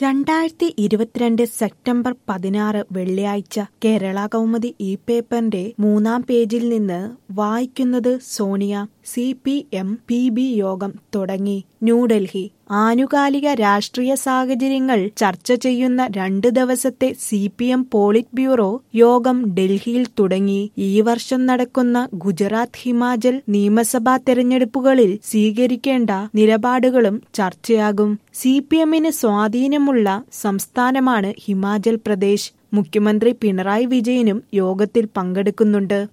രണ്ടായിരത്തി ഇരുപത്തിരണ്ട് സെപ്റ്റംബർ പതിനാറ് വെള്ളിയാഴ്ച കേരള കൗമുദി ഈ പേപ്പറിന്റെ മൂന്നാം പേജിൽ നിന്ന് വായിക്കുന്നത് Sonia C P M P B യോഗം തുടങ്ങി ന്യൂഡൽഹി ആനുകാലിക രാഷ്ട്രീയ സാഹചര്യങ്ങൾ ചർച്ച ചെയ്യുന്ന രണ്ട് ദിവസത്തെ C P M polit bureau യോഗം ഡൽഹിയിൽ തുടങ്ങി ഈ വർഷം നടക്കുന്ന ഗുജറാത്ത് ഹിമാചൽ നിയമസഭാ തെരഞ്ഞെടുപ്പുകളിൽ സ്വീകരിക്കേണ്ട നിലപാടുകളും ചർച്ചയാകും സി പി എമ്മിന് സ്വാധീനമുള്ള സംസ്ഥാനമാണ് ഹിമാചൽ പ്രദേശ് മുഖ്യമന്ത്രി പിണറായി വിജയനും യോഗത്തിൽ പങ്കെടുക്കുന്നുണ്ട്